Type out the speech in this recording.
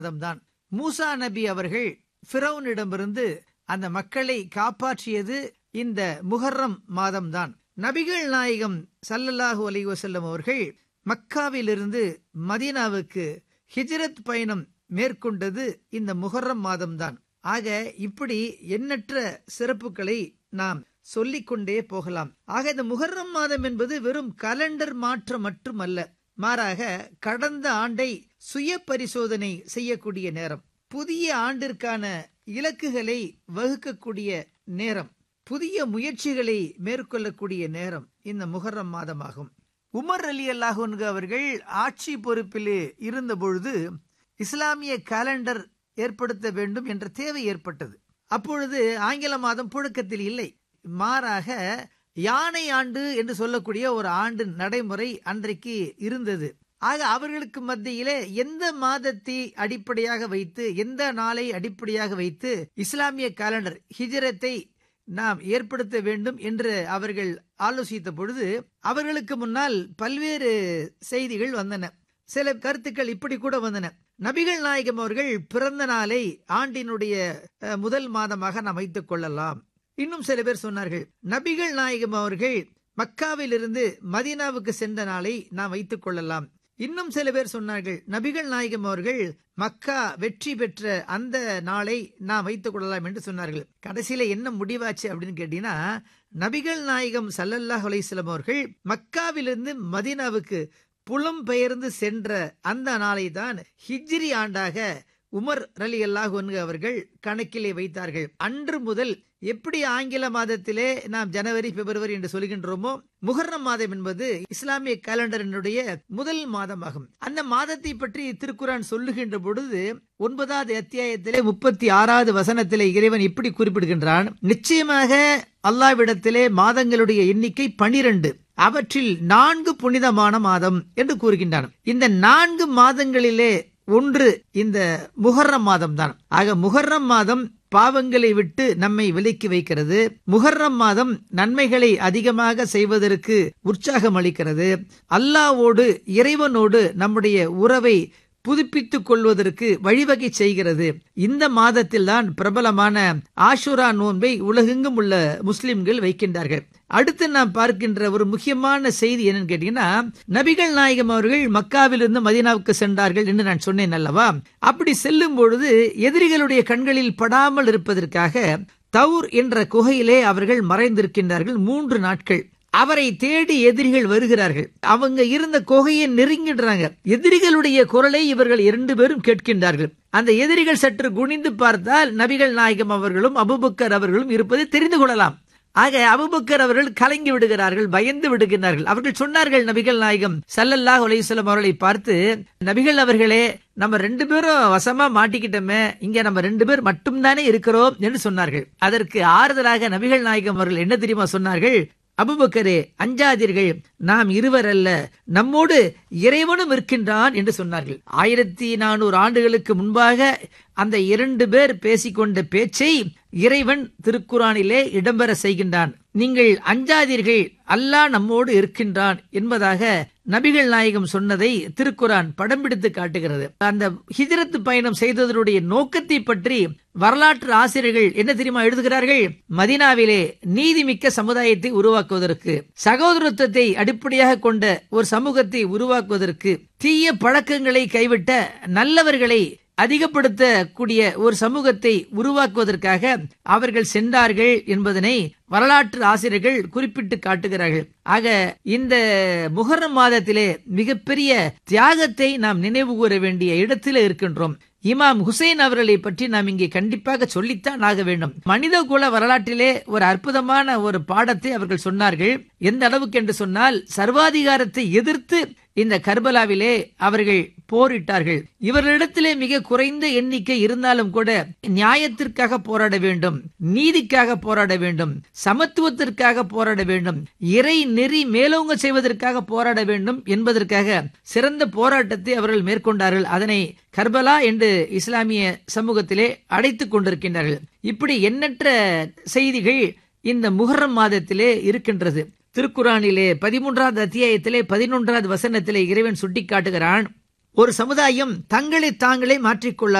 மாதம்தான் மூசா நபி அவர்கள் ஃபிரௌனிடமிருந்து அந்த மக்களை காப்பாற்றியது இந்த முஹர்ரம் மாதம்தான் நபிகள் நாயகம் சல்லல்லாஹு அலைஹி வஸல்லம் அவர்கள் மக்காவிலிருந்து மதீனாவுக்கு ஹிஜ்ரத் பயணம் மேற்கொண்டது இந்த முஹர்ரம் மாதம்தான் ஆக இப்படி எண்ணற்ற சிறப்புகளை நாம் சொல்லிக்கொண்டே போகலாம் ஆக இந்த முஹர்ரம் மாதம் என்பது வெறும் கலண்டர் மாற்றம் மட்டுமல்ல மாறாக கடந்த ஆண்டை சுய பரிசோதனை செய்யக்கூடிய நேரம் புதிய ஆண்டிற்கான இலக்குகளை வகுக்கக்கூடிய நேரம் புதிய முயற்சிகளை மேற்கொள்ளக்கூடிய நேரம் இந்த முஹர்ரம் மாதமாகும் உமர் அலி அல்லாஹன்கு அவர்கள் ஆட்சி பொறுப்பில் இருந்த பொழுது இஸ்லாமிய காலண்டர் ஏற்படுத்த வேண்டும் என்ற தேவை ஏற்பட்டது அப்பொழுது ஆங்கில மாதம் புழக்கத்தில் இல்லை மாறாக யானை ஆண்டு என்று சொல்லக்கூடிய ஒரு ஆண்டு நடைமுறை அன்றைக்கு இருந்தது ஆக அவர்களுக்கு மத்தியிலே எந்த மாதத்தை அடிப்படையாக வைத்து எந்த நாளை அடிப்படையாக வைத்து இஸ்லாமிய காலண்டர் ஹிஜரத்தை நாம் ஏற்படுத்த வேண்டும் என்று அவர்கள் ஆலோசித்த பொழுது அவர்களுக்கு முன்னால் பல்வேறு செய்திகள் வந்தன சில கருத்துக்கள் இப்படி கூட வந்தன நபிகள் நாயகம் அவர்கள் பிறந்த நாளை ஆண்டினுடைய முதல் மாதமாக நாம் வைத்துக் கொள்ளலாம் இன்னும் சில பேர் சொன்னார்கள் நபிகள் நாயகம் அவர்கள் மக்காவிலிருந்து மதீனாவுக்கு சென்ற நாளை நாம் வைத்துக் கொள்ளலாம் இன்னும் சில பேர் சொன்னார்கள் நபிகள் நாயகம் அவர்கள் மக்கா வெற்றி பெற்ற அந்த நாளை நாம் வைத்துக் கொள்ளலாம் என்று சொன்னார்கள் கடைசியில என்ன முடிவாச்சு அப்படின்னு கேட்டீங்கன்னா நபிகள் நாயகம் சல்லல்லாஹ் அலிஸ்லாம் அவர்கள் மக்காவிலிருந்து மதீனாவுக்கு புலம் பெயர்ந்து சென்ற அந்த நாளை தான் ஹிஜ்ரி ஆண்டாக உமர் அலி அல்லாஹ் அவர்கள் கணக்கிலே வைத்தார்கள் அன்று முதல் எப்படி ஆங்கில மாதத்திலே நாம் ஜனவரி பிப்ரவரி என்று சொல்கின்றோமோ முகர்ணம் மாதம் என்பது இஸ்லாமிய கேலண்டரினுடைய முதல் மாதமாகும் அந்த மாதத்தை பற்றி திருக்குறான் சொல்லுகின்ற பொழுது ஒன்பதாவது அத்தியாயத்திலே முப்பத்தி ஆறாவது வசனத்திலே இறைவன் இப்படி குறிப்பிடுகின்றான் நிச்சயமாக அல்லாவிடத்திலே மாதங்களுடைய எண்ணிக்கை பனிரெண்டு அவற்றில் நான்கு புனிதமான மாதம் என்று கூறுகின்றான் இந்த நான்கு மாதங்களிலே ஒன்று இந்த முகர்ரம் மாதம் தான் ஆக முகர்ரம் மாதம் பாவங்களை விட்டு நம்மை விலக்கி வைக்கிறது முகர்ரம் மாதம் நன்மைகளை அதிகமாக செய்வதற்கு உற்சாகம் அளிக்கிறது அல்லாவோடு இறைவனோடு நம்முடைய உறவை புதுப்பித்துக் கொள்வதற்கு வழிவகை செய்கிறது இந்த மாதத்தில் தான் பிரபலமான ஆஷுரா நோன்பை உலகெங்கும் உள்ள முஸ்லிம்கள் வைக்கின்றார்கள் அடுத்து நாம் பார்க்கின்ற ஒரு முக்கியமான செய்தி என்னன்னு கேட்டீங்கன்னா நபிகள் நாயகம் அவர்கள் மக்காவிலிருந்து மதீனாவுக்கு சென்றார்கள் என்று நான் சொன்னேன் அல்லவா அப்படி செல்லும் பொழுது எதிரிகளுடைய கண்களில் படாமல் இருப்பதற்காக தவுர் என்ற குகையிலே அவர்கள் மறைந்திருக்கின்றார்கள் மூன்று நாட்கள் அவரை தேடி எதிரிகள் வருகிறார்கள் அவங்க இருந்த குகையை நெருங்கிடுறாங்க எதிரிகளுடைய குரலை இவர்கள் இரண்டு பேரும் கேட்கின்றார்கள் அந்த எதிரிகள் சற்று குனிந்து பார்த்தால் நபிகள் நாயகம் அவர்களும் அபுபக்கர் அவர்களும் இருப்பதை தெரிந்து கொள்ளலாம் ஆக அபுபக்கர் அவர்கள் கலங்கி விடுகிறார்கள் பயந்து விடுகிறார்கள் அவர்கள் சொன்னார்கள் நபிகள் நாயகம் சல்லல்லாஹ் அலையுஸ்லம் அவர்களை பார்த்து நபிகள் அவர்களே நம்ம ரெண்டு பேரும் வசமா மாட்டிக்கிட்டோமே இங்க நம்ம ரெண்டு பேர் மட்டும்தானே இருக்கிறோம் என்று சொன்னார்கள் அதற்கு ஆறுதலாக நபிகள் நாயகம் அவர்கள் என்ன தெரியுமா சொன்னார்கள் அபுபக்கரே அஞ்சாதீர்கள் நாம் இருவர் அல்ல நம்மோடு இறைவனும் இருக்கின்றான் என்று சொன்னார்கள் ஆயிரத்தி நானூறு ஆண்டுகளுக்கு முன்பாக அந்த இரண்டு பேர் பேசிக்கொண்ட பேச்சை இறைவன் திருக்குறானிலே இடம்பெற செய்கின்றான் நீங்கள் அஞ்சாதீர்கள் அல்லாஹ் நம்மோடு இருக்கின்றான் என்பதாக நபிகள் நாயகம் சொன்னதை திருக்குரான் படம் பிடித்து காட்டுகிறது அந்த ஹிஜரத்து பயணம் செய்ததனுடைய நோக்கத்தை பற்றி வரலாற்று ஆசிரியர்கள் என்ன தெரியுமா எழுதுகிறார்கள் மதினாவிலே நீதிமிக்க சமுதாயத்தை உருவாக்குவதற்கு சகோதரத்துவத்தை அடிப்படையாக கொண்ட ஒரு சமூகத்தை உருவாக்குவதற்கு தீய பழக்கங்களை கைவிட்ட நல்லவர்களை அதிகப்படுத்தக்கூடிய ஒரு சமூகத்தை உருவாக்குவதற்காக அவர்கள் சென்றார்கள் என்பதனை வரலாற்று ஆசிரியர்கள் குறிப்பிட்டு காட்டுகிறார்கள் ஆக இந்த முகரம் மாதத்திலே மிகப்பெரிய தியாகத்தை நாம் நினைவு கூற வேண்டிய இடத்திலே இருக்கின்றோம் இமாம் ஹுசைன் அவர்களை பற்றி நாம் இங்கே கண்டிப்பாக சொல்லித்தான் ஆக வேண்டும் மனித குல வரலாற்றிலே ஒரு அற்புதமான ஒரு பாடத்தை அவர்கள் சொன்னார்கள் எந்த அளவுக்கு என்று சொன்னால் சர்வாதிகாரத்தை எதிர்த்து இந்த கர்பலாவிலே அவர்கள் போரிட்டார்கள் இவர்களிடத்திலே மிக குறைந்த எண்ணிக்கை இருந்தாலும் கூட நியாயத்திற்காக போராட வேண்டும் நீதிக்காக போராட வேண்டும் சமத்துவத்திற்காக போராட வேண்டும் இறை நெறி மேலோங்க செய்வதற்காக போராட வேண்டும் என்பதற்காக சிறந்த போராட்டத்தை அவர்கள் மேற்கொண்டார்கள் அதனை கர்பலா என்று இஸ்லாமிய சமூகத்திலே அடைத்துக் கொண்டிருக்கின்றார்கள் இப்படி எண்ணற்ற செய்திகள் இந்த முஹர்ரம் மாதத்திலே இருக்கின்றது திருக்குறானிலே பதிமூன்றாவது அத்தியாயத்திலே பதினொன்றாவது வசனத்திலே இறைவன் சுட்டிக்காட்டுகிறான் ஒரு சமுதாயம் தங்களை தாங்களே மாற்றிக்கொள்ள